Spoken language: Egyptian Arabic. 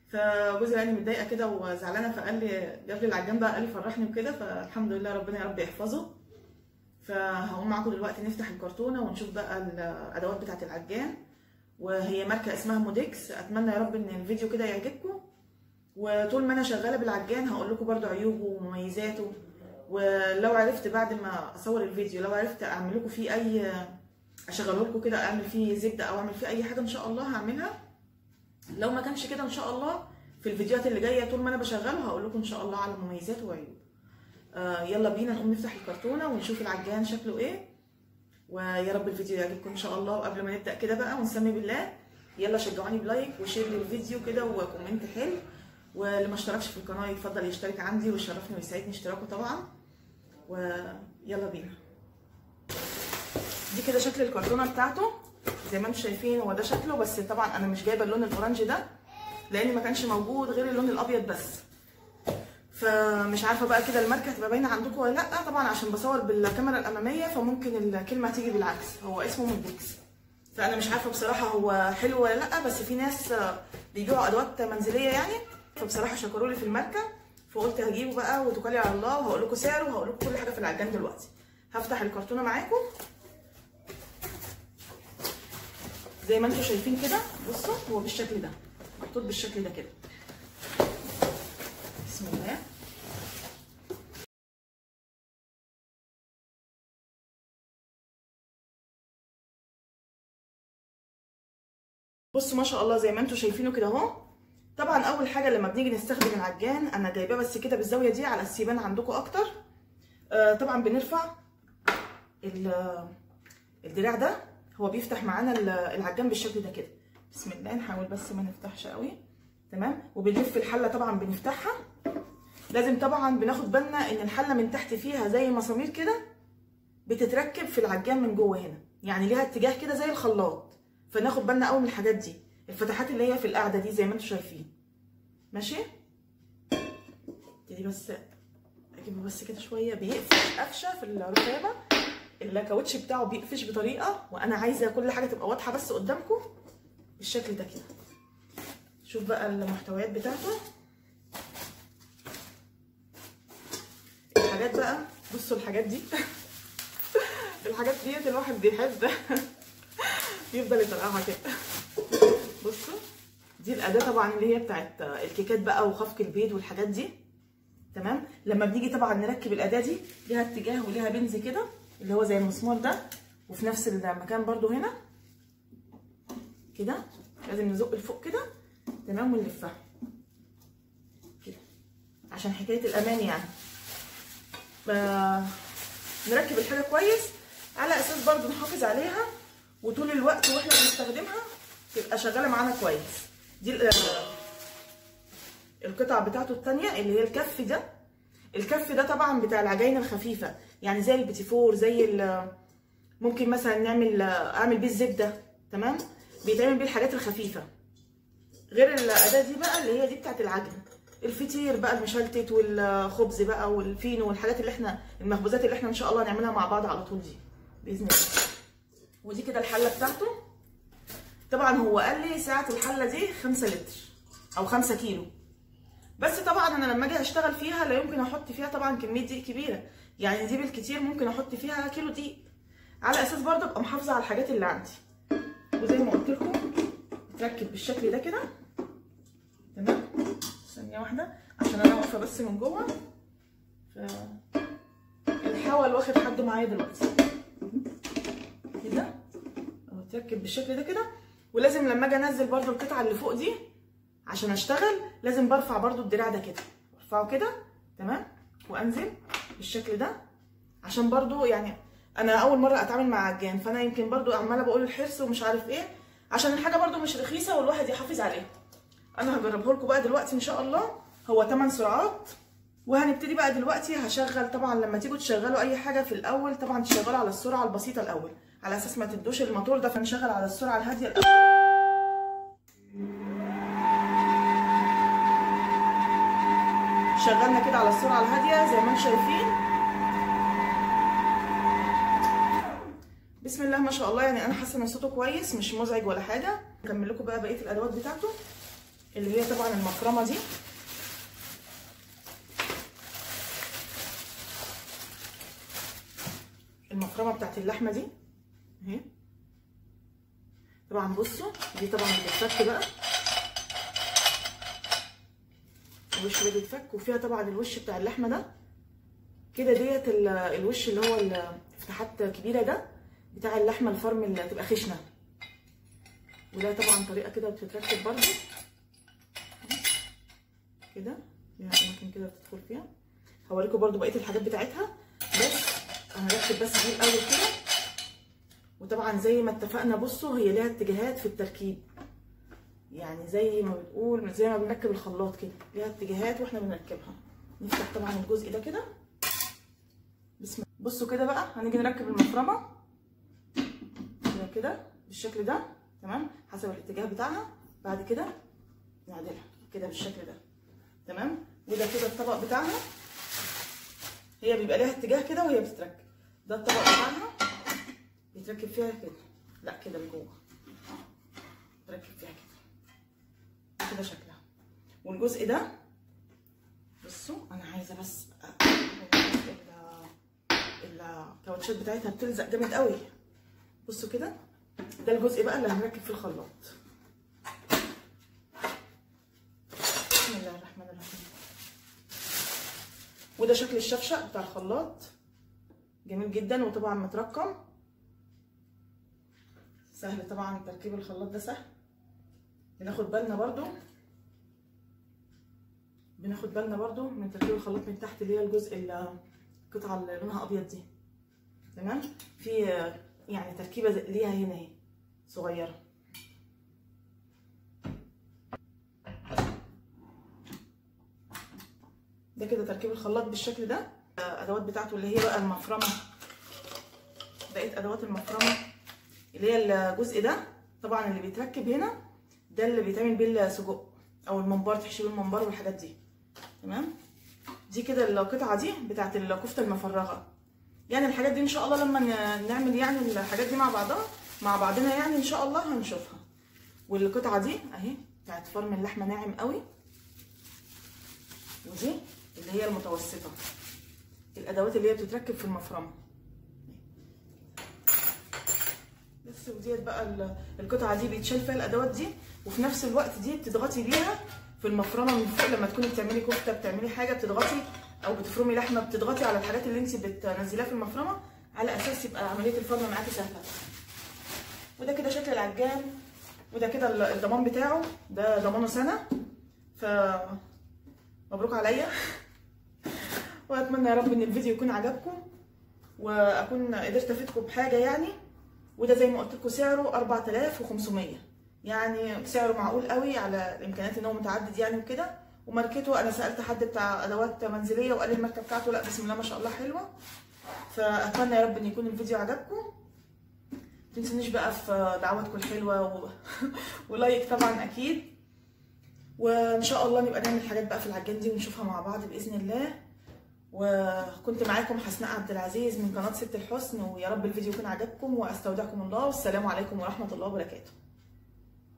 فجوزي لقاني متضايقه كده وزعلانه فقال لي جاب لي العجان بقى قال لي فرحني وكده فالحمد لله ربنا يا رب يحفظه فهقوم معاكم دلوقتي نفتح الكرتونه ونشوف بقى الادوات بتاعه العجان وهي ماركه اسمها مودكس اتمنى يا رب ان الفيديو كده يعجبكم وطول ما انا شغاله بالعجان هقول لكم برده عيوبه ومميزاته ولو عرفت بعد ما اصور الفيديو لو عرفت اعمل لكم فيه اي اشغله لكم كده اعمل فيه زبده او اعمل فيه اي حاجه ان شاء الله هعملها لو ما كانش كده ان شاء الله في الفيديوهات اللي جايه طول ما انا بشغله هقول لكم ان شاء الله على مميزاته وعيوبه آه يلا بينا نقوم نفتح الكرتونه ونشوف العجان شكله ايه ويا رب الفيديو يعجبكم ان شاء الله وقبل ما نبدا كده بقى ونسمي بالله يلا شجعوني بلايك وشير للفيديو كده وكومنت حلو واللي ما اشتركش في القناه يتفضل يشترك عندي ويشرفني ويسعدني اشتراكه طبعا ويلا بينا دي كده شكل الكرتونه بتاعته زي ما انتم شايفين هو ده شكله بس طبعا انا مش جايبه اللون الاورنج ده لان ما كانش موجود غير اللون الابيض بس فمش عارفه بقى كده الماركه هتبقى باينه عندكم ولا لا طبعا عشان بصور بالكاميرا الاماميه فممكن الكلمه تيجي بالعكس هو اسمه مودكس فانا مش عارفه بصراحه هو حلو ولا لا بس في ناس بيبيعوا ادوات منزليه يعني فبصراحه شكروا لي في الماركه فقلت هجيبه بقى وتوكلي على الله وهقول لكم سعره وهقول لكم كل حاجه في العجان دلوقتي هفتح الكرتونه معاكم زي ما انتم شايفين كده بصوا هو بالشكل ده محطوط بالشكل ده كده بسم الله بصوا ما شاء الله زي ما انتم شايفينه كده اهو طبعا اول حاجه لما بنيجي نستخدم العجان انا جايباه بس كده بالزاويه دي على السيبان عندكم اكتر آه طبعا بنرفع الدراع ده هو بيفتح معانا العجان بالشكل ده كده بسم الله نحاول بس ما نفتحش قوي تمام وبنلف الحله طبعا بنفتحها لازم طبعا بناخد بالنا ان الحله من تحت فيها زي مسامير كده بتتركب في العجان من جوه هنا يعني ليها اتجاه كده زي الخلاط فناخد بالنا قوي من الحاجات دي الفتحات اللي هي في القاعده دي زي ما انتم شايفين ماشي دي بس اجيبه بس كده شويه بيقفش قفشه في الركابه الكاوتش بتاعه بيقفش بطريقه وانا عايزه كل حاجه تبقى واضحه بس قدامكم بالشكل ده كده شوف بقى المحتويات بتاعته الحاجات بقى بصوا الحاجات دي الحاجات ديت الواحد بيحب يفضل يطلعها كده بصوا دي الاداه طبعا اللي هي بتاعت الكيكات بقى وخفق البيض والحاجات دي تمام لما بنيجي طبعا نركب الاداه دي ليها اتجاه وليها بنز كده اللي هو زي المسمار ده وفي نفس المكان برده هنا كده لازم نزق لفوق كده تمام ونلفها كده عشان حكايه الامان يعني نركب الحاجه كويس على اساس برده نحافظ عليها وطول الوقت واحنا بنستخدمها تبقى شغاله معانا كويس دي القطع بتاعته الثانيه اللي هي الكف ده الكف ده طبعا بتاع العجاين الخفيفه يعني زي البيتيفور زي ممكن مثلا نعمل اعمل بيه الزبده تمام بيتعمل بيه الحاجات الخفيفه غير الاداه دي بقى اللي هي دي بتاعت العجن الفطير بقى المشلتت والخبز بقى والفينو والحاجات اللي احنا المخبوزات اللي احنا ان شاء الله هنعملها مع بعض على طول دي باذن الله ودي كده الحله بتاعته طبعا هو قال لي ساعه الحله دي 5 لتر او 5 كيلو بس طبعا انا لما اجي اشتغل فيها لا يمكن احط فيها طبعا كميه دقيق كبيره يعني دي بالكتير ممكن احط فيها كيلو دقيق على اساس برضه ابقى محافظه على الحاجات اللي عندي وزي ما قلت لكم بتركب بالشكل ده كده تمام ثانيه واحده عشان انا واقفه بس من جوه ف الحول واخد حد معايا دلوقتي كده اهو تركب بالشكل ده كده ولازم لما اجي انزل برضو القطعه اللي فوق دي عشان اشتغل لازم برفع برضو الدراع ده كده برفعه كده تمام وانزل بالشكل ده عشان برضو يعني انا اول مره اتعامل مع عجان فانا يمكن برضو عماله بقول الحرص ومش عارف ايه عشان الحاجه برضو مش رخيصه والواحد يحافظ عليها انا هجربه لكم بقى دلوقتي ان شاء الله هو 8 سرعات وهنبتدي بقى دلوقتي هشغل طبعا لما تيجوا تشغلوا اي حاجه في الاول طبعا تشغلوا على السرعه البسيطه الاول على اساس ما تدوش الموتور ده فنشغل على السرعه الهاديه الاول شغلنا كده على السرعه الهاديه زي ما انتم شايفين بسم الله ما شاء الله يعني انا حاسه ان صوته كويس مش مزعج ولا حاجه اكمل لكم بقى بقيه الادوات بتاعته اللي هي طبعا المفرمه دي المفرمه بتاعت اللحمه دي اهي طبعا بصوا دي طبعا بتتفك بقى الوش ده بيتفك وفيها طبعا الوش بتاع اللحمه ده كده ديت الوش اللي هو الفتحات كبيره ده بتاع اللحمه الفرم اللي هتبقى خشنه وده طبعا طريقه كده بتتركب برده كده ليها اماكن كده بتدخل فيها هوريكم برده بقيه الحاجات بتاعتها بس هنركب بس دي الاول كده وطبعا زي ما اتفقنا بصوا هي ليها اتجاهات في التركيب يعني زي ما بنقول زي ما بنركب الخلاط كده ليها اتجاهات واحنا بنركبها نفتح طبعا الجزء ده كده بسم الله بصوا كده بقى هنيجي نركب المفرمه كده كده بالشكل ده تمام حسب الاتجاه بتاعها بعد كده نعدلها كده بالشكل ده تمام وده كده الطبق بتاعها هي بيبقى ليها اتجاه كده وهي بتتركب ده الطبق بتاعها بيتركب فيها كده لا كده لجوه تركب فيها كده كده شكلها والجزء ده بصوا انا عايزه بس الكاوتشات بتاعتها بتلزق جامد قوي بصوا كده ده الجزء بقى اللي هنركب فيه الخلاط بسم الله الرحمن الرحيم وده شكل الشفشق بتاع الخلاط جميل جدا وطبعا مترقم سهل طبعا تركيب الخلاط ده سهل بناخد بالنا برضو بناخد بالنا برضو من تركيب الخلاط من تحت اللي هي الجزء القطعه اللي لونها ابيض دي تمام في يعني تركيبه ليها هنا اهي صغيره ده كده تركيب الخلاط بالشكل ده الادوات بتاعته اللي هي بقى المفرمه بقيت ادوات المفرمه اللي هي الجزء ده طبعا اللي بيتركب هنا ده اللي بيتعمل بيه السجق او الممبار تحشي بيه الممبار والحاجات دي تمام دي كده القطعه دي بتاعت الكفته المفرغه يعني الحاجات دي ان شاء الله لما نعمل يعني الحاجات دي مع بعضها مع بعضنا يعني ان شاء الله هنشوفها والقطعه دي اهي بتاعت فرم اللحمه ناعم قوي ودي اللي هي المتوسطه الادوات اللي هي بتتركب في المفرمه بس وديت بقى القطعه دي بيتشال فيها الادوات دي وفي نفس الوقت دي بتضغطي بيها في المفرمه من فوق لما تكوني بتعملي كفته بتعملي حاجه بتضغطي او بتفرمي لحمه بتضغطي على الحاجات اللي انت بتنزليها في المفرمه على اساس يبقى عمليه الفرم معاكي سهله وده كده شكل العجان وده كده الضمان بتاعه ده ضمانه سنه ف مبروك عليا واتمنى يا رب ان الفيديو يكون عجبكم واكون قدرت افيدكم بحاجه يعني وده زي ما قلت لكم سعره 4500 يعني سعره معقول قوي على الامكانيات ان هو متعدد يعني وكده وماركته انا سالت حد بتاع ادوات منزليه وقال لي الماركه بتاعته لا بسم الله ما شاء الله حلوه فاتمنى يا رب ان يكون الفيديو عجبكم تنسونيش بقى في دعواتكم الحلوه و... ولايك طبعا اكيد وان شاء الله نبقى نعمل حاجات بقى في العجان دي ونشوفها مع بعض باذن الله وكنت معاكم حسناء عبد العزيز من قناه ست الحسن ويا رب الفيديو يكون عجبكم واستودعكم الله والسلام عليكم ورحمه الله وبركاته